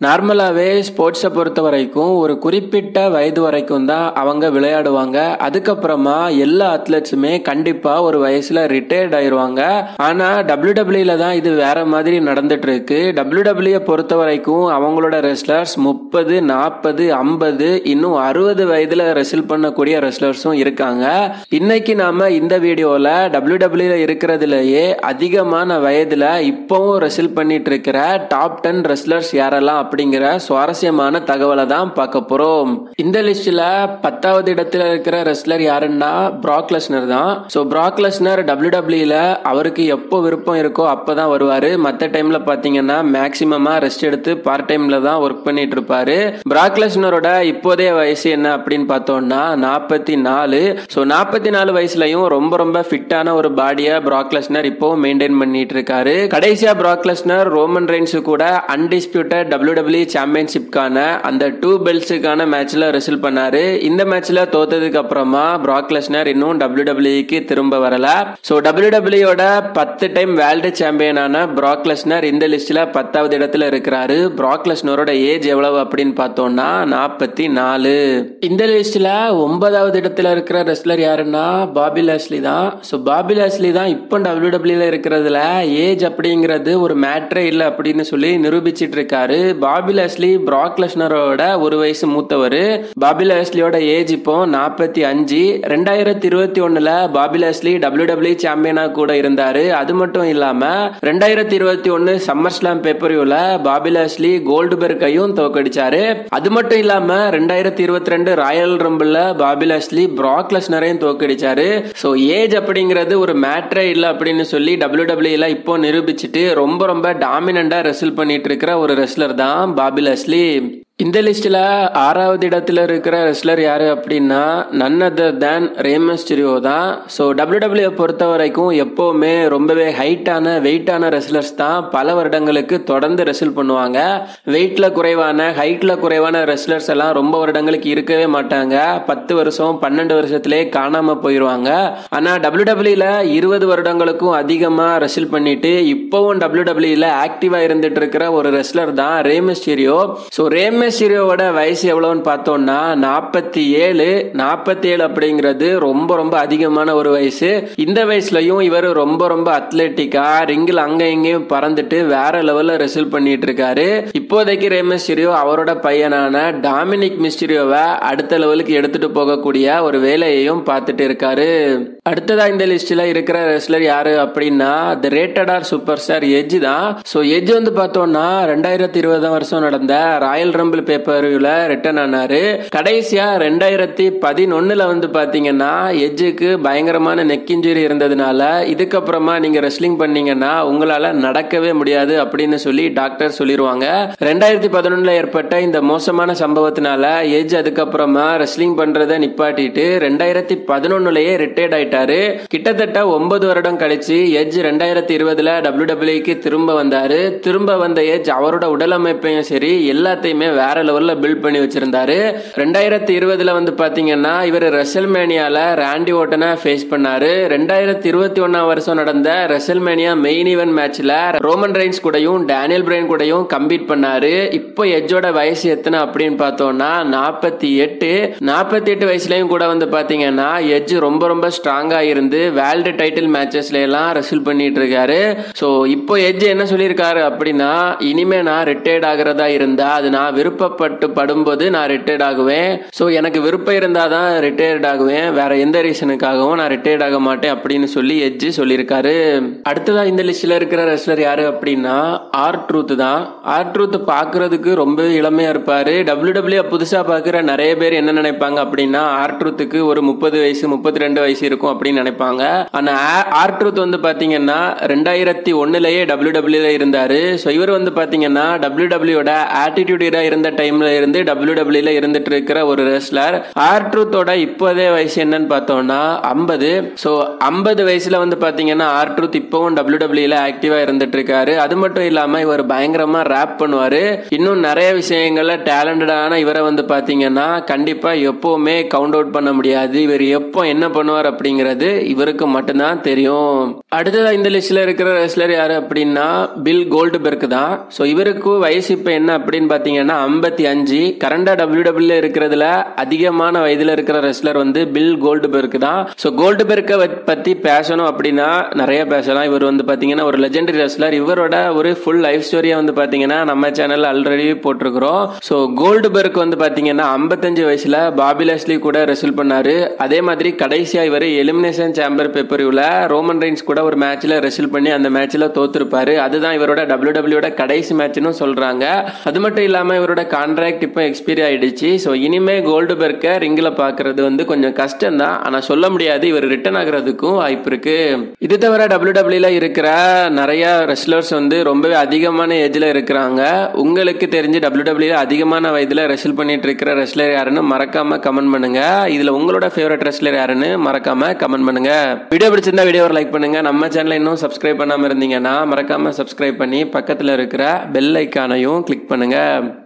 நார்மலாகவே ஸ்போர்ட்ஸை பொறுத்த வரைக்கும் ஒரு குறிப்பிட்ட வயது வரைக்கும் தான் அவங்க விளையாடுவாங்க அதுக்கப்புறமா எல்லா அத்லெட்ஸுமே கண்டிப்பாக ஒரு வயசில் ரிட்டையர்ட் ஆயிடுவாங்க ஆனால் டபிள்யூ டபிள்யூல தான் இது வேற மாதிரி நடந்துட்டு இருக்கு டபிள்யூ டபிள்யூ பொறுத்த வரைக்கும் அவங்களோட ரெஸ்லர்ஸ் முப்பது நாற்பது ஐம்பது இன்னும் அறுபது வயதில் ரெசில் பண்ணக்கூடிய ரெஸ்லர்ஸும் இருக்காங்க இன்னைக்கு நாம இந்த வீடியோவில் டபிள்யூ டபிள்யூல இருக்கிறதுலயே அதிகமான வயதில் இப்போவும் ரெசில் பண்ணிட்டு இருக்கிற டாப் டென் ரெஸ்லர்ஸ் யாரெல்லாம் அப்படிங்கிற சுவாரஸ்யமான தகவலை தான் பார்க்க போறோம் இந்த லிஸ்ட்ல பத்தாவது இடத்துல இருக்கிற ரெஸ்லர் யாருன்னா பிராக் லெஸ்னர் தான் ஸோ பிராக் லெஸ்னர் டபிள்யூ டபிள்யூல அவருக்கு எப்போ விருப்பம் இருக்கோ அப்பதான் வருவாரு மற்ற டைம்ல பாத்தீங்கன்னா மேக்சிமமா ரெஸ்ட் எடுத்து பார்ட் டைம்ல தான் ஒர்க் பண்ணிட்டு இருப்பாரு பிராக் லெஸ்னரோட இப்போதைய வயசு என்ன அப்படின்னு பார்த்தோம்னா நாற்பத்தி நாலு ஸோ நாற்பத்தி நாலு வயசுலயும் ரொம்ப ரொம்ப ஃபிட்டான ஒரு பாடியை பிராக் லெஸ்னர் இப்போ மெயின்டைன் பண்ணிட்டு இருக்காரு கடைசியா பிராக் லெஸ்னர் ரோமன் ரெயின்ஸ் கூட அன்டிஸ்பியூட்டட் டபிள்யூ டபிள்யூ சாம்பியன்ஷிப்கான அந்த டூ பெல்ட்ஸுக்கான மேட்ச்ல ரெசில் பண்ணாரு இந்த மேட்ச்ல தோத்ததுக்கு அப்புறமா பிராக் லெஸ்னர் இன்னும் டபிள்யூ டபிள்யூக்கு திரும்ப வரல ஸோ டபிள்யூ டபிள்யூட பத்து டைம் வேர்ல்டு சாம்பியனான பிராக் லெஸ்னர் இந்த லிஸ்ட்ல பத்தாவது இடத்துல இருக்கிறாரு பிராக் லெஸ்னரோட ஏஜ் எவ்வளவு அப்படின்னு பார்த்தோம்னா நாற்பத்தி நாலு இந்த லிஸ்ட்ல ஒன்பதாவது இடத்துல இருக்கிற ரெஸ்லர் யாருன்னா பாபி லாஸ்லி தான் ஸோ பாபி லாஸ்லி தான் இப்போ டபிள்யூ டபிள்யூல இருக்கிறதுல ஏஜ் அப்படிங்கிறது ஒரு மேட்ரே இல்லை அப்படின்னு சொல்லி நிரூபிச்சிட்டு இருக்காரு பாபி லாஸ்லி பிராக் லெஸ்னரோட ஒரு வயசு மூத்தவர் பாபி லாஸ்லியோட ஏஜ் இப்போ நாற்பத்தி அஞ்சு ரெண்டாயிரத்தி இருபத்தி ஒண்ணுல பாபி லாஸ்லி டபிள்யூ டபிள்யூ சாம்பியனா கூட இருந்தாரு அது மட்டும் இல்லாம ரெண்டாயிரத்தி இருபத்தி ஒன்னு சம்மர் ஸ்லாம் பேப்பரியூல பாபி லாஸ்லி கோல்டு பெர்கையும் தோக்கடிச்சாரு அது மட்டும் இல்லாம ரெண்டாயிரத்தி இருபத்தி ரெண்டு ராயல் ரம்பிள்ல பாபி லாஸ்லி பிராக் லெஸ்னரையும் தோக்கடிச்சாரு ஸோ ஏஜ் அப்படிங்கிறது ஒரு மேட்ரே இல்லை அப்படின்னு சொல்லி டபிள்யூ டபிள்யூல இப்போ நிரூபிச்சுட்டு ரொம்ப ரொம்ப டாமினண்டா ரெசில் பண்ணிட்டு இருக்கிற ஒரு ரெஸ்லர் தான் பாபி லஸ்லி இந்த லிஸ்ட்ல ஆறாவது இடத்துல இருக்கிற ரெஸ்லர் யாரு அப்படின்னா நன் அதர் தேன் ரேமஸ் சிரியோ தான் ஸோ டபிள்யூ டபிள்யூ பொறுத்த வரைக்கும் எப்பவுமே ரொம்பவே ஹைட்டான வெயிட்டான ரெஸ்லர்ஸ் தான் பல வருடங்களுக்கு தொடர்ந்து ரெசில் பண்ணுவாங்க வெயிட்ல குறைவான ஹைட்ல குறைவான ரெஸ்லர்ஸ் எல்லாம் ரொம்ப வருடங்களுக்கு இருக்கவே மாட்டாங்க பத்து வருஷம் பன்னெண்டு வருஷத்திலே காணாம போயிடுவாங்க ஆனா டபிள்யூ டபிள்யூல இருபது வருடங்களுக்கும் அதிகமா ரெசில் பண்ணிட்டு இப்போவும் டபிள்யூ டபிள்யூல ஆக்டிவா இருந்துட்டு இருக்கிற ஒரு ரெஸ்லர் தான் ரேமஸ் சிரியோ ஸோ ரேமஸ் சிரியோட வயசு எவ்வளோன்னு பார்த்தோம்னா நாற்பத்தி ஏழு நாற்பத்தி ஏழு அப்படிங்கிறது ரொம்ப ரொம்ப அதிகமான ஒரு வயசு இந்த வயசுலயும் இவர் ரொம்ப ரொம்ப அத்லெட்டிக்கா ரிங்கில் அங்க இங்கேயும் பறந்துட்டு வேற லெவல்ல ரெசில் பண்ணிட்டு இருக்காரு இப்போதைக்கு ரேமஸ் சிரியோ அவரோட பையனான டாமினிக் மிஸ்டிரியோவை அடுத்த லெவலுக்கு எடுத்துட்டு போகக்கூடிய ஒரு வேலையையும் பார்த்துட்டு இருக்காரு அடுத்ததா இந்த லிஸ்ட்ல இருக்கிற ரெஸ்லர் யாரு அப்படின்னா the rated R superstar Edge தான் ஸோ எஜ் வந்து பார்த்தோம்னா ரெண்டாயிரத்தி இருபதாம் வருஷம் நடந்த ராயல் ரம்பிள் பேப்பர்ல ரிட்டர்ன் ஆனாரு கடைசியா ரெண்டாயிரத்தி பதினொன்னுல வந்து பாத்தீங்கன்னா எஜ்ஜுக்கு பயங்கரமான நெக் இன்ஜுரி இருந்ததுனால இதுக்கப்புறமா நீங்க ரெஸ்லிங் பண்ணீங்கன்னா உங்களால நடக்கவே முடியாது அப்படின்னு சொல்லி டாக்டர் சொல்லிடுவாங்க ரெண்டாயிரத்தி பதினொன்னுல ஏற்பட்ட இந்த மோசமான சம்பவத்தினால எஜ் அதுக்கப்புறமா ரெஸ்லிங் பண்றதை நிப்பாட்டிட்டு ரெண்டாயிரத்தி பதினொன்னுலயே ரிட்டையர்ட் ஆயிட்டாரு கிட்டத்தட்ட ஒன்பது வருடம் கழிச்சு எஜ் ரெண்டாயிரத்தி இருபதுல டபிள்யூ டபிள்யூக்கு திரும்ப வந்தாரு திரும்ப வந்த எஜ் அவரோட உடல் அமைப்பையும் சரி எல்லாத்தையுமே வேற லெவல்ல பில்ட் பண்ணி வச்சிருந்தாரு ரெண்டாயிரத்தி இருபதுல வந்து பாத்தீங்கன்னா இவர் ரெசல்மேனியால ராண்டி ஓட்டனை ஃபேஸ் பண்ணாரு ரெண்டாயிரத்தி இருபத்தி ஒன்னாம் வருஷம் நடந்த ரெசல்மேனியா மெயின் ஈவென்ட் மேட்ச்ல ரோமன் ரெயின்ஸ் கூடயும் டேனியல் பிரைன் கூடயும் கம்பீட் பண்ணாரு இப்போ எஜ்ஜோட வயசு எத்தனை அப்படின்னு பார்த்தோம்னா நாற்பத்தி எட்டு நாற்பத்தி எட்டு வயசுலயும் கூட வந்து பாத்தீங்கன்னா எஜ் ரொம்ப ரொம்ப ஸ்ட்ராங்கா இருந்து வேர்ல்டு டைட்டில் மேட்சஸ்ல எல்லாம் ரெசில் பண்ணிட்டு இருக்காரு ஸோ இப்போ எஜ் என்ன சொல்லியிருக்காரு அப்படின்னா இனிமே நான் ரிட்டையர்ட் ஆகிறதா இருந்தா அது நான் விருப்பப்பட்டு படும்போது நான் ரிட்டையர்ட் ஆகுவேன் ஸோ எனக்கு விருப்பம் இருந்தால் தான் ரிட்டையர்ட் ஆகுவேன் வேற எந்த ரீசனுக்காகவும் நான் ரிட்டையர்ட் ஆக மாட்டேன் அப்படின்னு சொல்லி எஜ்ஜு சொல்லியிருக்காரு அடுத்ததா இந்த லிஸ்ட்ல இருக்கிற ரெஸ்லர் யாரு அப்படின்னா ஆர் ட்ரூத் தான் ஆர் ட்ரூத் பார்க்கறதுக்கு ரொம்ப இளமையா இருப்பாரு டபிள்யூ டபிள்யூ புதுசா பார்க்குற நிறைய பேர் என்ன நினைப்பாங்க அப்படின்னா ஆர் ட்ரூத்துக்கு ஒரு முப்பது வயசு முப்பத்தி ரெண்டு வயசு இருக்கும் அப்படின்னு நினைப்பாங்க ஆனா ஆர் ட்ரூத் வந்து பாத்தீங்கன்னா ரெண்டாயிரத்தி ஒன்னுலயே டபிள்யூ டபிள்யூல இருந்தாரு ஸோ இவர் வந்து பாத்தீங்கன்னா டபிள்யூ டபிள்யூட ஆட்டிடியூடா இருந்த இருந்த டைம்ல இருந்து டபிள்யூ டபிள்யூல இருந்துட்டு இருக்கிற ஒரு ரெஸ்லர் ஆர் ட்ரூத்தோட இப்போதே வயசு என்னன்னு பார்த்தோம்னா ஐம்பது ஸோ ஐம்பது வயசுல வந்து பாத்தீங்கன்னா ஆர் ட்ரூத் இப்பவும் டபிள்யூ டபிள்யூல ஆக்டிவா இருந்துட்டு இருக்காரு அது மட்டும் இல்லாம இவர் பயங்கரமா ரேப் பண்ணுவாரு இன்னும் நிறைய விஷயங்கள்ல டேலண்டடான இவரை வந்து பாத்தீங்கன்னா கண்டிப்பா எப்பவுமே கவுண்ட் அவுட் பண்ண முடியாது இவர் எப்போ என்ன பண்ணுவார் அப்படிங்கிறது இவருக்கு மட்டும்தான் தெரியும் அடுத்ததா இந்த லிஸ்ட்ல இருக்கிற ரெஸ்லர் யாரு அப்படின்னா பில் கோல்டுபெர்க் தான் ஸோ இவருக்கு வயசு இப்போ என்ன அப்படின்னு பார்த்தீங்கன்னா ஐம்பத்தி அஞ்சு கரண்டா டபிள்யூ டபிள்யூ இருக்கிறதுல அதிகமான வயதுல இருக்கிற ரெஸ்லர் வந்து பில் கோல்டுபெர்க் தான் ஸோ கோல்டுபெர்க்கை பத்தி பேசணும் அப்படின்னா நிறைய பேசலாம் இவர் வந்து பார்த்தீங்கன்னா ஒரு லெஜெண்டரி ரெஸ்லர் இவரோட ஒரு ஃபுல் லைஃப் ஸ்டோரியை வந்து பார்த்தீங்கன்னா நம்ம சேனல்ல ஆல்ரெடி போட்டிருக்கிறோம் ஸோ கோல்டுபெர்க் வந்து பார்த்தீங்கன்னா ஐம்பத்தஞ்சு வயசுல பாபிலஸ்லி கூட ரெசில் பண்ணாரு அதே மாதிரி கடைசியா இவர் எலிமினேஷன் சாம்பர் பெப்பரியூல ரோமன் ரெயின்ஸ் கூட ஒரு மேட்ச்ல ரெசில் பண்ணி அந்த மேட்ச்ல தோத்துருப்பாரு அதுதான் இவரோட டபிள்யூ டபிள்யூட கடைசி மேட்ச்னு சொல்றாங்க அது மட்டும் இல்லாம இவரோட கான்ட்ராக்ட் இப்போ எக்ஸ்பீரி ஆயிடுச்சு ஸோ இனிமே கோல்டு பெர்க்க ரிங்கில் பாக்குறது வந்து கொஞ்சம் கஷ்டம் தான் ஆனா சொல்ல முடியாது இவர் ரிட்டர்ன் ஆகுறதுக்கும் வாய்ப்பு இருக்கு இது தவிர டபிள்யூ டபிள்யூல இருக்கிற நிறைய ரெஸ்லர்ஸ் வந்து ரொம்பவே அதிகமான ஏஜ்ல இருக்கிறாங்க உங்களுக்கு தெரிஞ்சு டபிள்யூ டபிள்யூல அதிகமான வயதுல ரெசில் பண்ணிட்டு இருக்கிற ரெஸ்லர் யாருன்னு மறக்காம கமெண்ட் பண்ணுங்க இதுல உங்களோட ஃபேவரட் ரெஸ்லர் யாருன்னு மறக்காம கமெண்ட் பண்ணுங்க வீடியோ பிடிச்சிருந்தா வீடியோ லைக் பண்ணுங்க நம்ம சேனலை இன்னும் சப்ஸ்கிரைப் பண்ணாம இருந்தீங்கன்னா மறக்காம சப்ஸ்கிரைப் பண்ணி பக்கத்துல இருக்கிற பெல் ஐக்கானையும் கிளிக் பண்ணுங்க